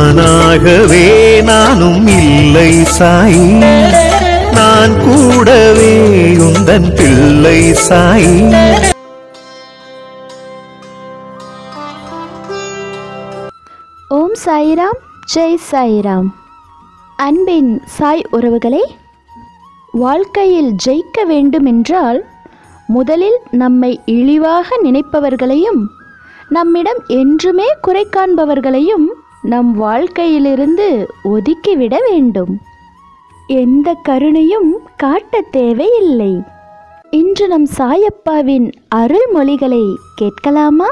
நானாகவே நானும் இல்லை சாய் நான் கூடவே உந்தன் பிள்ளை சாய் ஓம் சாய்ராம் ஜெய் சாய்ராம் அன்பின் சாய் உறவுகளே வாழ்க்கையில் ஜெயிக்க வேண்டுமென்றால் முதலில் நம்மை இழிவாக நினைப்பவர்களையும் நம்மிடம் என்றுமே குறை காண்பவர்களையும் நம் வாழ்க்கையிலிருந்து ஒதுக்கிவிட வேண்டும் எந்த கருணையும் காட்டத் தேவையில்லை இன்று நம் சாயப்பாவின் அருள்மொழிகளை கேட்கலாமா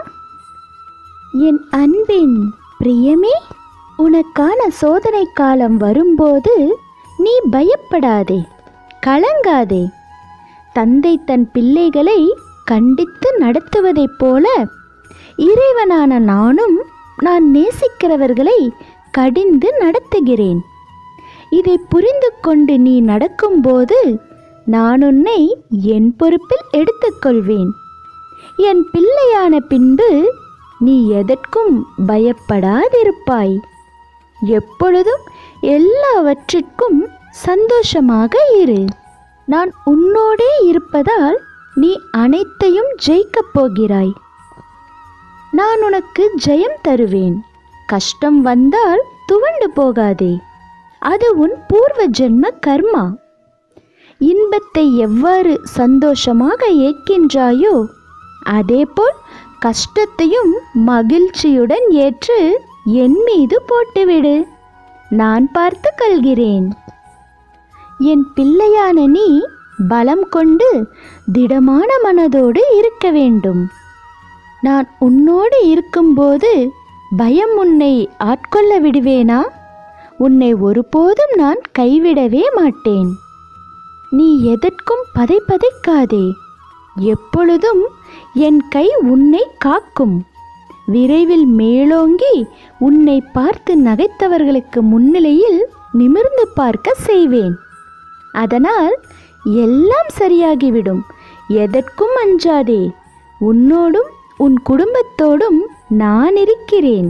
என் அன்பின் பிரியமே உனக்கான சோதனை காலம் வரும்போது நீ பயப்படாதே கலங்காதே தந்தை தன் பிள்ளைகளை கண்டித்து நடத்துவதைப் போல இறைவனான நானும் நான் நேசிக்கிறவர்களை கடிந்து நடத்துகிறேன் இதை புரிந்து கொண்டு நீ நடக்கும்போது நான் உன்னை என் பொறுப்பில் எடுத்துக்கொள்வேன் என் பிள்ளையான பின்பு நீ எதற்கும் பயப்படாதிருப்பாய் எப்பொழுதும் எல்லாவற்றிற்கும் சந்தோஷமாக இரு நான் உன்னோடே இருப்பதால் நீ அனைத்தையும் ஜெயிக்கப் போகிறாய் நான் உனக்கு ஜெயம் தருவேன் கஷ்டம் வந்தால் துவண்டு போகாதே அது உன் பூர்வ ஜென்ம கர்மா இன்பத்தை எவ்வாறு சந்தோஷமாக ஏற்கின்றாயோ அதேபோல் கஷ்டத்தையும் மகிழ்ச்சியுடன் ஏற்று என் மீது போட்டுவிடு நான் பார்த்து கொள்கிறேன் என் பிள்ளையான நீ பலம் கொண்டு திடமான மனதோடு இருக்க வேண்டும் நான் உன்னோடு இருக்கும்போது பயம் உன்னை ஆட்கொள்ள விடுவேனா உன்னை ஒருபோதும் நான் கைவிடவே மாட்டேன் நீ எதற்கும் பதை பதைக்காதே எப்பொழுதும் என் கை உன்னை காக்கும் விரைவில் மேலோங்கி உன்னை பார்த்து நகைத்தவர்களுக்கு முன்னிலையில் நிமிர்ந்து பார்க்க செய்வேன் அதனால் எல்லாம் சரியாகிவிடும் எதற்கும் அஞ்சாதே உன்னோடும் உன் குடும்பத்தோடும் நான் இருக்கிறேன்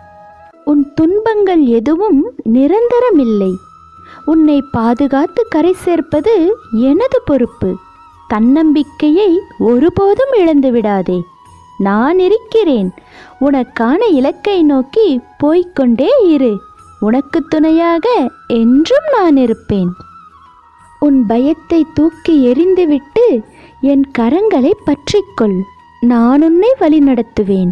உன் துன்பங்கள் எதுவும் நிரந்தரமில்லை உன்னை பாதுகாத்து கரை சேர்ப்பது எனது பொறுப்பு தன்னம்பிக்கையை ஒருபோதும் இழந்து விடாதே நான் இருக்கிறேன் உனக்கான இலக்கை நோக்கி போய்க்கொண்டே இரு உனக்கு துணையாக என்றும் நான் இருப்பேன் உன் பயத்தை தூக்கி எறிந்துவிட்டு என் கரங்களை பற்றிக்கொள் நான் உன்னை வழிநடத்துவேன்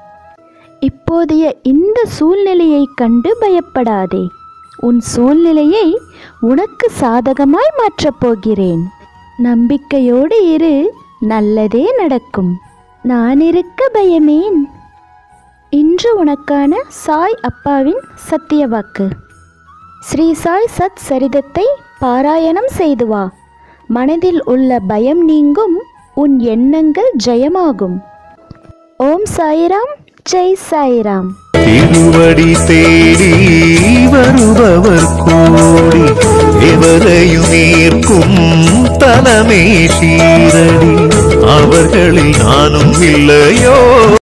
இப்போதைய இந்த சூழ்நிலையைக் கண்டு பயப்படாதே உன் சூழ்நிலையை உனக்கு சாதகமாய் மாற்றப் போகிறேன் நம்பிக்கையோடு இரு நல்லதே நடக்கும் நான் இருக்க பயமேன் இன்று உனக்கான சாய் அப்பாவின் சத்திய வாக்கு ஸ்ரீ சாய் சத் சரிதத்தை பாராயணம் செய்து வா மனதில் உள்ள பயம் நீங்கும் உன் எண்ணங்கள் ஜெயமாகும் ஓம் சாய்ராம் ஜெய் சாய்ராம் திருவடி தேடி வருபவர் கூடி எவரையும் ஏற்கும் தலமே சீரடி அவர்களில் நானும் இல்லையோ